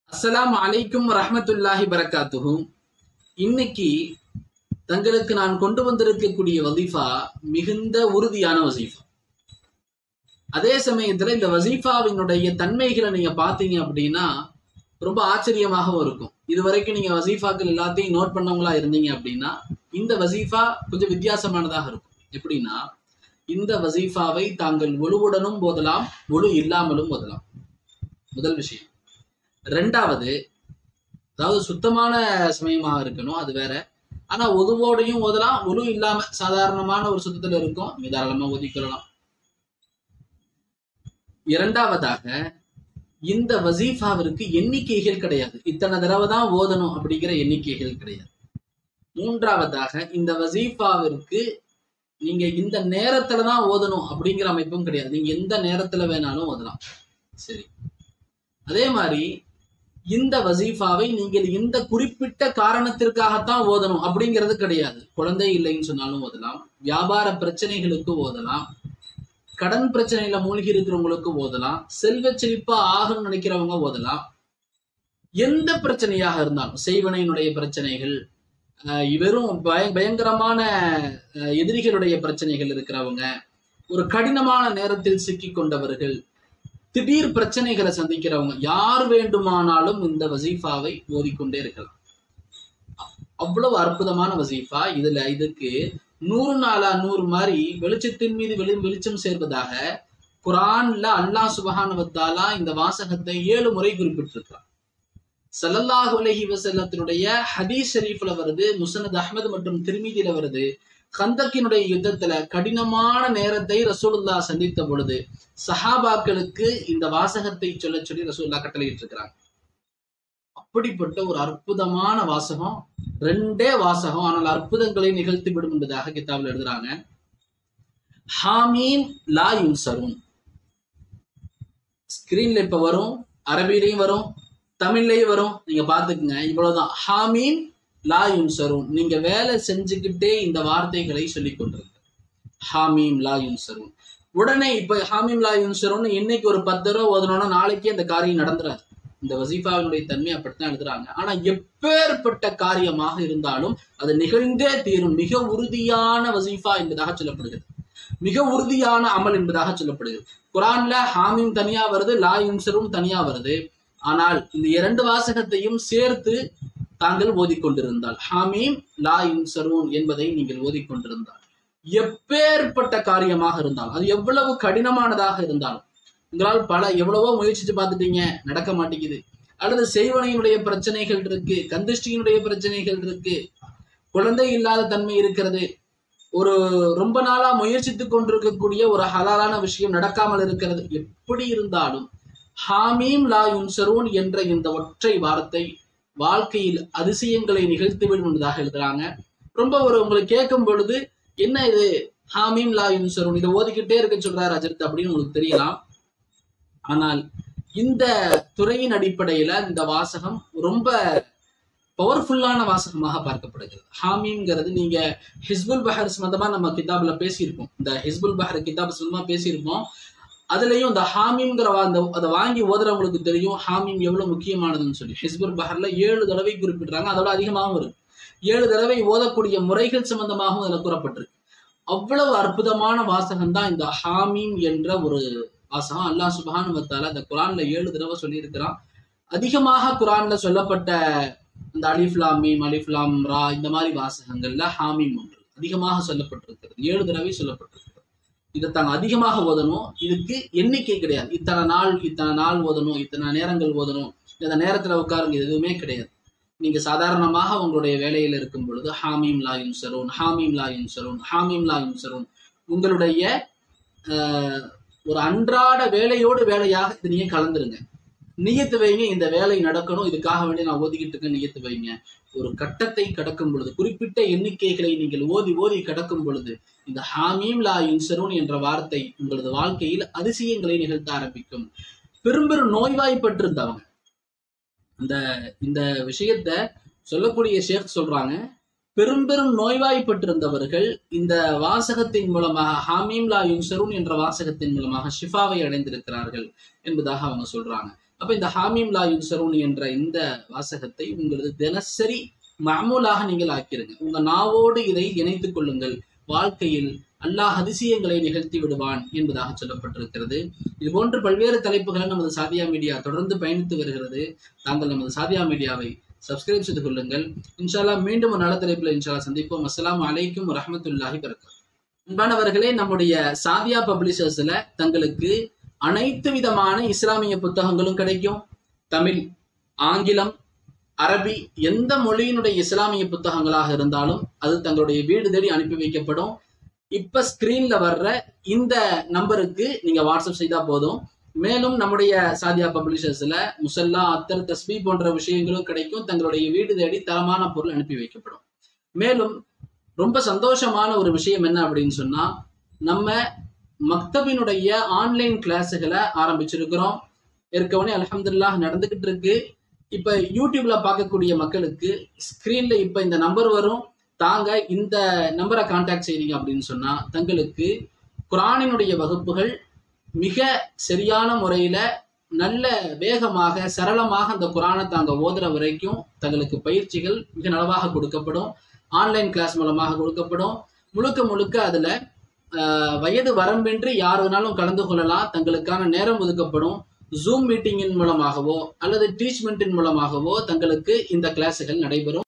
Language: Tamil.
அஸ்ஸலாமு அலைக்கும் ரஹ்மத்துல்லாஹி பரக்காத்துஹு இன்னைக்கு தங்களுக்கு நான் கொண்டு வந்திருக்கக்கூடிய வசீஃபா மிகுந்த உறுதியான வசீஃபா அதே சமயத்துல இந்த வசீஃபாவினுடைய தன்மைகளை நீங்க பாத்தீங்க அப்படின்னா ரொம்ப ஆச்சரியமாகவும் இருக்கும் இது வரைக்கும் நீங்க வசீஃபாக்கள் எல்லாத்தையும் நோட் பண்ணவங்களா இருந்தீங்க அப்படின்னா இந்த வசீஃபா கொஞ்சம் வித்தியாசமானதாக இருக்கும் எப்படின்னா இந்த வசீஃபாவை தாங்கள் ஒழுவுடனும் போதலாம் ஒழு இல்லாமலும் ஓதலாம் முதல் விஷயம் ரெண்டாவது அதாவது சுத்தமான சமயமாக இருக்கணும் அது வேற ஆனா ஒதுவோடையும் ஓதலாம் ஒழு இல்லாம சாதாரணமான ஒரு சுத்தத்துல இருக்கும் நீங்க தாராளமா ஒதுக்கலாம் இரண்டாவதாக இந்த வசீஃபாவிற்கு எண்ணிக்கைகள் கிடையாது இத்தனை தடவை தான் ஓதணும் அப்படிங்கிற எண்ணிக்கைகள் கிடையாது மூன்றாவதாக இந்த வசீஃபாவிற்கு நீங்க இந்த நேரத்துல தான் ஓதணும் அப்படிங்கிற அமைப்பும் கிடையாது நீங்க எந்த நேரத்துல வேணாலும் ஓதலாம் சரி அதே மாதிரி இந்த வசீஃபாவை நீங்கள் இந்த குறிப்பிட்ட காரணத்திற்காகத்தான் ஓதணும் அப்படிங்கிறது கிடையாது குழந்தை இல்லைன்னு சொன்னாலும் ஓதலாம் வியாபார பிரச்சனைகளுக்கு ஓதலாம் கடன் பிரச்சனையில மூழ்கி இருக்கிறவங்களுக்கு ஓதலாம் செல்வ செழிப்பா ஆகணும்னு நினைக்கிறவங்க ஓதலாம் எந்த பிரச்சனையாக இருந்தாலும் செய்வனையினுடைய பிரச்சனைகள் அஹ் வெறும் பய பயங்கரமான அஹ், எதிரிகளுடைய பிரச்சனைகள் இருக்கிறவங்க ஒரு கடினமான நேரத்தில் சிக்கி கொண்டவர்கள் திடீர் பிரச்சனைகளை சந்திக்கிறவங்க யார் வேண்டுமானாலும் இந்த வசீஃபாவை ஓதிக்கொண்டே இருக்கலாம் அவ்வளவு அற்புதமான வசீஃபா இதுல இதுக்கு நூறு நாளா நூறு மாதிரி வெளிச்சத்தின் மீது வெளி வெளிச்சம் சேர்வதாக குரான்ல அல்லாஹ் சுபஹானுவத்தாலா இந்த வாசகத்தை ஏழு முறை குறிப்பிட்டிருக்கிறார் ஸல்லல்லாஹு அலைஹி வஸல்லத்தினுடைய ஹதீஸ் ஷரீஃப்ல வருது முசனத் அஹ்மது மற்றும் திருமீதியில வருது கந்தக்கினுடைய யுத்தத்துல கடினமான நேரத்தை ரசூலுல்லாஹ் சந்தித்த பொழுது சஹாபாக்களுக்கு இந்த வாசகத்தை சொல்ல சொல்லி ரசூலுல்லாஹ் கட்டளையிட்டு இருக்கிறாங்க அப்படிப்பட்ட ஒரு அற்புதமான வாசகம் ரெண்டே வாசகம் ஆனால் அற்புதங்களை நிகழ்த்தி விடும் என்பதாக கிதாபில் எழுதுறாங்க ஹாமீன் லா யுன்சரும் ஸ்கிரீன்ல இப்ப வரும் அரபிலையும் வரும் தமிழ்லயும் வரும் நீங்க பாத்துக்குங்க இவ்வளவுதான் ஹாமீன் லா யுன்சரும் நீங்க வேலை செஞ்சுக்கிட்டே இந்த வார்த்தைகளை சொல்லிக் கொண்டிருங்க ஹாமீம் லா யுன்சரும் உடனே இப்ப ஹாமீம் லா யுன்சரும்னு இன்னைக்கு ஒரு பத்து தடவை ஓதணும்னா நாளைக்கே அந்த காரியம் நடந்துராது இந்த வசீஃபாவினுடைய தன்மை அப்படித்தான் எழுதுறாங்க ஆனா எப்பேற்பட்ட காரியமாக இருந்தாலும் அது நிகழ்ந்தே தீரும் மிக உறுதியான வசீஃபா என்பதாக சொல்லப்படுகிறது மிக உறுதியான அமல் என்பதாக சொல்லப்படுகிறது குரான்ல ஹாமீம் தனியா வருது லா யுன்சரும் தனியா வருது ஆனால் இந்த இரண்டு வாசகத்தையும் சேர்த்து தாங்கள் ஓதிக்கொண்டிருந்தால் ஹாமீம் லா யுன்சரூன் என்பதை நீங்கள் ஓதிக்கொண்டிருந்தால் எப்பேற்பட்ட காரியமாக இருந்தாலும் அது எவ்வளவு கடினமானதாக இருந்தாலும் உங்களால் பல எவ்வளவோ முயற்சிச்சு பார்த்துட்டீங்க நடக்க மாட்டேங்குது அல்லது செய்வனையினுடைய பிரச்சனைகள் இருக்கு கந்திஷ்டியினுடைய பிரச்சனைகள் இருக்கு குழந்தை இல்லாத தன்மை இருக்கிறது ஒரு ரொம்ப நாளா முயற்சித்து கொண்டிருக்கக்கூடிய ஒரு ஹலாலான விஷயம் நடக்காமல் இருக்கிறது எப்படி இருந்தாலும் ஹாமீம் லா யுன்சரூன் என்ற இந்த ஒற்றை வார்த்தை வாழ்க்கையில் அதிசயங்களை நிகழ்த்திவிடும் என்பதாக எழுதுறாங்க ரொம்ப ஒரு உங்களுக்கு கேட்கும் பொழுது என்ன இது ஹாமீம் லா யுன்சரூன் இதை ஓதிக்கிட்டே இருக்க சொல்றாரு அஜர்த் அப்படின்னு உங்களுக்கு தெரியலாம் ஆனால் இந்த துறையின் அடிப்படையில இந்த வாசகம் ரொம்ப பவர்ஃபுல்லான வாசகமாக பார்க்கப்படுகிறது ஹாமீம்ங்கிறது நீங்க ஹிஸ்புல் பஹர் சம்பந்தமா நம்ம கிதாப்ல பேசியிருப்போம் இந்த ஹிஸ்புல் பஹர் கிதாப் சம்பந்தமா பேசியிருப்போம் அதுலயும் இந்த ஹாமீம்ங்கிற வா- அந்த அதை வாங்கி ஓதுறவங்களுக்கு தெரியும் ஹாமீம் எவ்வளவு முக்கியமானதுன்னு சொல்லி ஹிஸ்புல் பஹர்ல ஏழு தடவை குறிப்பிடுறாங்க அதோட அதிகமாகவும் இருக்கு ஏழு தடவை ஓதக்கூடிய முறைகள் சம்பந்தமாகவும் அதுல கூறப்பட்டிருக்கு அவ்வளவு அற்புதமான வாசகம் தான் இந்த ஹாமீம் என்ற ஒரு வாசகம் அல்லாஹ் சுபஹானு வத்தால இந்த குரான்ல ஏழு தடவை சொல்லியிருக்கிறான் அதிகமாக குரான்ல சொல்லப்பட்ட இந்த அலிஃப்லாம் மீம் அலிஃப்லாம் ரா இந்த மாதிரி வாசகங்கள்ல ஹாமீம் ஒன்று அதிகமாக சொல்லப்பட்டிருக்கிறது ஏழு தடவை சொல்லப்பட்டிருக்கிறது இதை தாங்க அதிகமாக ஓதணும் இதுக்கு எண்ணிக்கை கிடையாது இத்தனை நாள் இத்தனை நாள் ஓதணும் இத்தனை நேரங்கள் ஓதணும் இந்த நேரத்துல உட்காருங்க இது எதுவுமே கிடையாது நீங்க சாதாரணமாக உங்களுடைய வேலையில இருக்கும் பொழுது ஹாமீம் லா யுன்சரூன் ஹாமீம் லா யுன்சரூன் ஹாமீம் லா யுன்சரூன் உங்களுடைய ஆஹ், ஒரு அன்றாட வேலையோடு வேலையாக இது நீங்க கலந்துருங்க நியத்து வைங்க இந்த வேலை நடக்கணும் இதுக்காக வேண்டி நான் ஓதிக்கிட்டு இருக்கேன் நியத்து வைங்க ஒரு கட்டத்தை கடக்கும் பொழுது குறிப்பிட்ட எண்ணிக்கைகளை நீங்கள் ஓதி ஓதி கடக்கும் பொழுது இந்த ஹாமீம் லா யுன்சரூன் என்ற வார்த்தை உங்களது வாழ்க்கையில் அதிசயங்களை நிகழ்த்த ஆரம்பிக்கும் பெரும்பெரும் நோய்வாய்ப்பட்டிருந்தவங்க இந்த இந்த விஷயத்த சொல்லக்கூடிய ஷேக் சொல்றாங்க பெரும்பெரும் நோய்வாய்ப்பட்டிருந்தவர்கள் இந்த வாசகத்தின் மூலமாக ஹாமீம் லா யுன்சரூன் என்ற வாசகத்தின் மூலமாக ஷிஃபாவை அடைந்திருக்கிறார்கள் என்பதாக அவங்க சொல்றாங்க அப்ப இந்த ஹாமீம் லா யுன்சரூன் என்ற இந்த வாசகத்தை உங்களது தினசரி மாமூலாக நீங்கள் ஆக்கிருங்க உங்க நாவோடு இதை இணைத்துக் கொள்ளுங்கள் வாழ்க்கையில் அல்லாஹ் அதிசயங்களை நிகழ்த்தி விடுவான் என்பதாக சொல்லப்பட்டிருக்கிறது இது போன்று பல்வேறு தலைப்புகளை நமது சாதியா மீடியா தொடர்ந்து பயணித்து வருகிறது தாங்கள் நமது சாதியா மீடியாவை சப்ஸ்கிரைப் செய்து கொள்ளுங்கள் இன்ஷால்லா மீண்டும் ஒரு நல்ல தலைப்பில் இன்ஷால்லா சந்திப்போம் அஸ்ஸலாமு அலைக்கும் வரஹ்மத்துல்லாஹி வரகாத்துஹு அன்பானவர்களே நம்முடைய சாதியா பப்ளிஷர்ஸ்ல தங்களுக்கு அனைத்து விதமான இஸ்லாமிய புத்தகங்களும் கிடைக்கும் தமிழ் ஆங்கிலம் அரபி எந்த மொழியினுடைய இஸ்லாமிய புத்தகங்களாக இருந்தாலும் அது தங்களுடைய வீடு தேடி அனுப்பி வைக்கப்படும் இப்ப ஸ்கிரீன்ல வர்ற இந்த நம்பருக்கு நீங்க வாட்ஸ்அப் செய்தா போதும் மேலும் நம்முடைய சாதியா பப்ளிஷர்ஸ்ல முசல்லா அத்தர் தஸ்பி போன்ற விஷயங்களும் கிடைக்கும் தங்களுடைய வீடு தேடி தரமான பொருள் அனுப்பி வைக்கப்படும் மேலும் ரொம்ப சந்தோஷமான ஒரு விஷயம் என்ன அப்படின்னு சொன்னா நம்ம மக்தபினுடைய ஆன்லைன் கிளாஸுகளை ஆரம்பிச்சிருக்கிறோம் ஏற்கனவே அல்ஹம்துலில்லாஹ் நடந்துகிட்டு இருக்கு இப்ப யூடியூப்ல பார்க்கக்கூடிய மக்களுக்கு ஸ்கிரீன்ல இப்ப இந்த நம்பர் வரும் தாங்க இந்த நம்பரை கான்டாக்ட் செய்றீங்க அப்படின்னு சொன்னா தங்களுக்கு குரானினுடைய வகுப்புகள் மிக சரியான முறையில நல்ல வேகமாக சரளமாக அந்த குரானை தாங்க ஓதுற வரைக்கும் தங்களுக்கு பயிற்சிகள் மிக நலவாக கொடுக்கப்படும் ஆன்லைன் கிளாஸ் மூலமாக கொடுக்கப்படும் முழுக்க முழுக்க அதுல ஆஹ், வயது வரம்பின்றி யார் வேணாலும் கலந்து கொள்ளலாம் தங்களுக்கான நேரம் ஒதுக்கப்படும் ஜூம் மீட்டிங்கின் மூலமாகவோ அல்லது டீச்மெண்ட்டின் மூலமாகவோ தங்களுக்கு இந்த கிளாஸுகள் நடைபெறும்